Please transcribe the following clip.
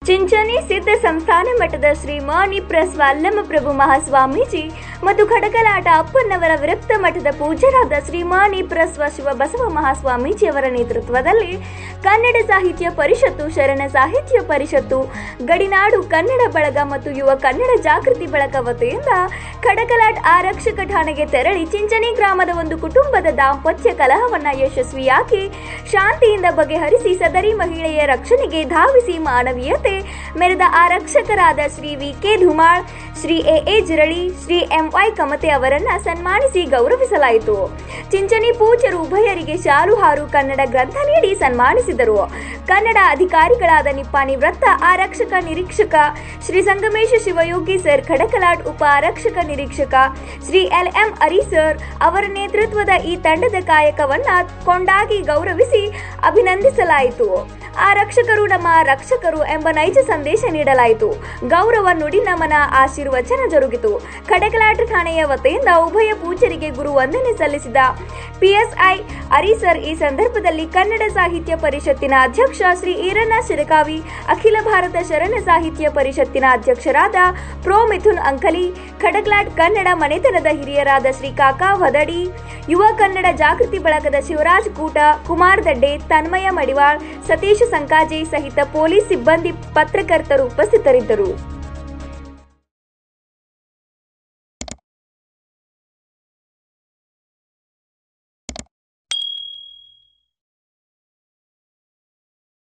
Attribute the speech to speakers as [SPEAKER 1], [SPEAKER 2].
[SPEAKER 1] ಚಿಂಚಣಿ ಸಿದ್ಧ ಸಂಸ್ಥಾನ ಮಠದ ಶ್ರೀ ಮಣಿ ಪ್ರೆಸ್ ಪ್ರಭು ಮಹಾಸ್ವಾಮೀಜಿ ಮತ್ತು ಖಡಗಲಾಟ ಅಪ್ಪನ್ನವರ ವಿರಕ್ತ ಮಠದ ಪೂಜ್ಯರಾದ ಶ್ರೀ ಮಣಿ ಪ್ರಸ್ವ ಶಿವ ಬಸವ ಮಹಾಸ್ವಾಮೀಜಿ ಅವರ ನೇತೃತ್ವದಲ್ಲಿ ಕನ್ನಡ ಸಾಹಿತ್ಯ ಪರಿಷತ್ತು ಶರಣ ಸಾಹಿತ್ಯ ಪರಿಷತ್ತು ಗಡಿನಾಡು ಕನ್ನಡ ಬಳಗ ಮತ್ತು ಯುವ ಕನ್ನಡ ಜಾಗೃತಿ ಬಳಗ ವತಿಯಿಂದ ಖಡಗಲಾಟ್ ಆರಕ್ಷಕ ಠಾಣೆಗೆ ತೆರಳಿ ಚಿಂಚಣಿ ಗ್ರಾಮದ ಒಂದು ಕುಟುಂಬದ ದಾಂಪತ್ಯ ಕಲಹವನ್ನ ಯಶಸ್ವಿಯಾಗಿ ಶಾಂತಿಯಿಂದ ಬಗೆಹರಿಸಿ ಸದರಿ ಮಹಿಳೆಯ ರಕ್ಷಣೆಗೆ ಧಾವಿಸಿ ಮಾನವೀಯತೆ ಮೆರೆದ ಆರಕ್ಷಕರಾದ Shri V K Dhumal Shri A A Jirali Shri M Y Kamate ಅವರನ್ನ ಸನ್ಮಾನಿಸಿ ಗೌರವಿಸಲಾಯಿತು ಚಿಂಚಣಿ ಪೂಜ್ಯರು ಉಭಯರಿಗೆ ಶಾಲು ಹಾರು ಕನ್ನಡ ಗ್ರಂಥ ನೀಡಿ ಸನ್ಮಾನಿಸಿದರು ಕನ್ನಡ ಅಧಿಕಾರಿಗಳಾದ ನಿಪ್ಪಾಣಿ ವೃತ್ತ ಆರಕ್ಷಕ ನಿರೀಕ್ಷಕ ಶ್ರೀ ಸಂಗಮೇಶ ಶಿವಯೋಗಿ ಸರ್ ಖಡಕಲಾಟ್ ಉಪ ಆರಕ್ಷಕ ನಿರೀಕ್ಷಕ ಶ್ರೀ ಎಲ್ ಎಂ ಅರಿಸರ್ ಅವರ ನೇತೃತ್ವದ ಈ ತಂಡದ ಕಾಯಕವನ್ನ ಕೊಂಡಾಗಿ ಗೌರವಿಸಿ ಅಭಿನಂದಿಸಲಾಯಿತು ಆರಕ್ಷಕರು ನಮ್ಮ ರಕ್ಷಕರು ಎಂಬ ನೈಜ ಸಂದೇಶ ನೀಡಲಾಯಿತು ಗೌರವ ನುಡಿ ನಮನ ಆಶೀರ್ವಚನ ಜರುಗಿತು ಖಡಕಲಾಟ ಠಾಣೆಯ ವತಿಯಿಂದ ಉಭಯ ಪೂಜರಿಗೆ ಗುರು ವಂದನೆ ಸಲ್ಲಿಸಿದ ಪಿಎಸ್ಐ ಅರಿಸರ್ ಈ ಸಂದರ್ಭದಲ್ಲಿ ಕನ್ನಡ ಸಾಹಿತ್ಯ ಪರಿಷತ್ತಿನ ಅಧ್ಯಕ್ಷ ಶ್ರೀ ಈರಣ್ಣ ಶಿರಕಾವಿ ಅಖಿಲ ಭಾರತ ಶರಣ ಸಾಹಿತ್ಯ ಪರಿಷತ್ತಿನ ಅಧ್ಯಕ್ಷರಾದ ಪ್ರೋ ಮಿಥುನ್ ಅಂಕಲಿ ಖಡಕ್ಲಾಟ್ ಕನ್ನಡ ಮನೆತನದ ಹಿರಿಯರಾದ ಶ್ರೀ ಕಾಕಾ ವದಡಿ ಯುವ ಕನ್ನಡ ಜಾಗೃತಿ ಬಳಗದ ಶಿವರಾಜ್ ಕೂಟ ಕುಮಾರ್ ದಡ್ಡೆ ತನ್ಮಯ ಮಡಿವಾಳ್ ಸತೀಶ್ ಸಂಕಾಜೆ ಸಹಿತ ಪೊಲೀಸ್ ಸಿಬ್ಬಂದಿ ಪತ್ರಕರ್ತರು ಉಪಸ್ಥಿತರಿದ್ದರು